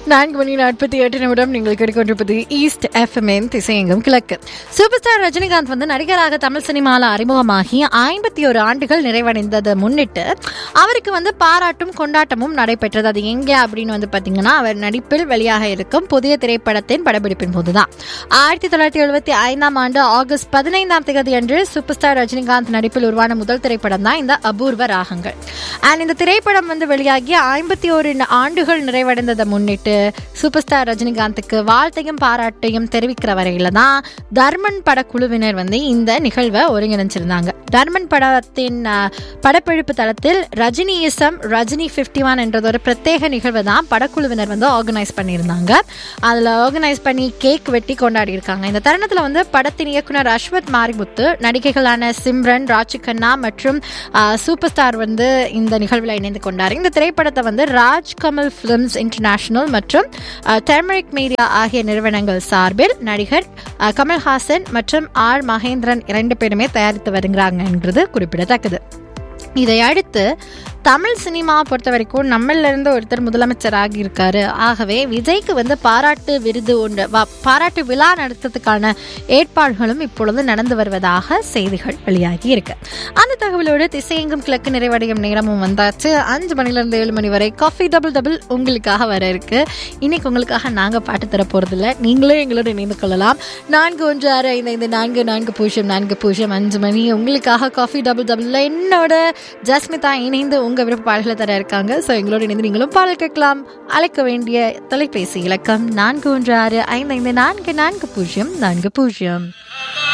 நான்கு மணி நாற்பத்தி எட்டு நிமிடம் நீங்கள் கேட்டுக்கொண்டிருப்பது ஈஸ்ட் எஃப்எம்என் திசையெங்கும் கிழக்கு சூப்பர் ஸ்டார் ரஜினிகாந்த் வந்து நடிகராக தமிழ் சினிமாவில் அறிமுகமாகி ஐம்பத்தி ஒரு ஆண்டுகள் நிறைவடைந்ததை முன்னிட்டு அவருக்கு வந்து பாராட்டும் கொண்டாட்டமும் நடைபெற்றது அது எங்கே அப்படின்னு வந்து பார்த்தீங்கன்னா அவர் நடிப்பில் வெளியாக இருக்கும் புதிய திரைப்படத்தின் படப்பிடிப்பின் போதுதான் ஆயிரத்தி தொள்ளாயிரத்தி எழுபத்தி ஐந்தாம் ஆண்டு ஆகஸ்ட் பதினைந்தாம் தேதி அன்று சூப்பர் ஸ்டார் ரஜினிகாந்த் நடிப்பில் உருவான முதல் திரைப்படம் தான் இந்த அபூர்வ ராகங்கள் அண்ட் இந்த திரைப்படம் வந்து வெளியாகி ஐம்பத்தி ஒரு ஆண்டுகள் நிறைவடைந்ததை முன்னிட்டு சூப்பர் ஸ்டார் ரஜினிகாந்துக்கு வாழ்த்தையும் பாராட்டையும் தெரிவிக்கிற வரையில தான் தர்மன் படக்குழுவினர் வந்து இந்த நிகழ்வை ஒருங்கிணைச்சிருந்தாங்க தர்மன் படத்தின் அஹ், படப்பிடிப்பு தளத்தில் ரஜினியிசம் ரஜினி ஃபிஃப்டி ஒன் என்றது ஒரு பிரத்யேக நிகழ்வை தான் படக்குழுவினர் வந்து ஆர்கனைஸ் பண்ணியிருந்தாங்க அதில் ஆர்கனைஸ் பண்ணி கேக் வெட்டி கொண்டாடி இருக்காங்க இந்த தருணத்தில் வந்து படத்தின் இயக்குனர் அஸ்வத் மாரிமுத்து நடிகைகளான சிம்ரன் ராஜிகண்ணா மற்றும் அஹ், சூப்பர் ஸ்டார் வந்து இந்த நிகழ்வில் இணைந்து கொண்டார் இந்த திரைப்படத்தை வந்து ராஜ் கமல் ஃபிலிம்ஸ் இன்டர்நேஷனல் மற்றும் டெர்மரிக் மீடியா ஆகிய நிறுவனங்கள் சார்பில் நடிகர் அஹ், கமல்ஹாசன் மற்றும் ஆர் மகேந்திரன் இரண்டு பேருமே தயாரித்து வருகிறாங்கன்றது குறிப்பிடத்தக்கது இதை அடுத்து தமிழ் சினிமா பொறுத்த வரைக்கும் நம்மள இருந்து ஒருத்தர் முதலமைச்சராகி இருக்காரு ஆகவே விஜய்க்கு வந்து பாராட்டு விருது ஒன்று வ- பாராட்டு விழா நடத்துறதுக்கான ஏற்பாடுகளும் இப்பொழுது நடந்து வருவதாக செய்திகள் வெளியாகி இருக்கு அந்த தகவலோடு திசையெங்கும் கிழக்கு நிறைவடையும் நேரமும் வந்தாச்சு அஞ்சு மணிலேருந்து ஏழு மணி வரை காஃபி டபுள் டபுள் உங்களுக்காக வர இருக்கு இன்னைக்கு உங்களுக்காக நாங்கள் பாட்டு தர போகிறதில்ல நீங்களே எங்களோட இணைந்து கொள்ளலாம் நான்கு ஒன்று ஆறு ஐந்து ஐந்து நான்கு நான்கு பூஜ்ஜியம் நான்கு பூஜ்ஜியம் அஞ்சு மணி உங்களுக்காக காஃபி டபுள் டபுள்ல என்னோட ஜஸ்மிதா இணைந்து உங்கள் விருப்ப பாடல்களை தர இருக்காங்க ஸோ எங்களோட இணைந்து நீங்களும் பாடல் கேட்கலாம் அழைக்க வேண்டிய தொலைபேசி இலக்கம் நான்கு ஒன்று ஆறு ஐந்து ஐந்து நான்கு நான்கு பூஜ்ஜியம் நான்கு பூஜ்ஜியம்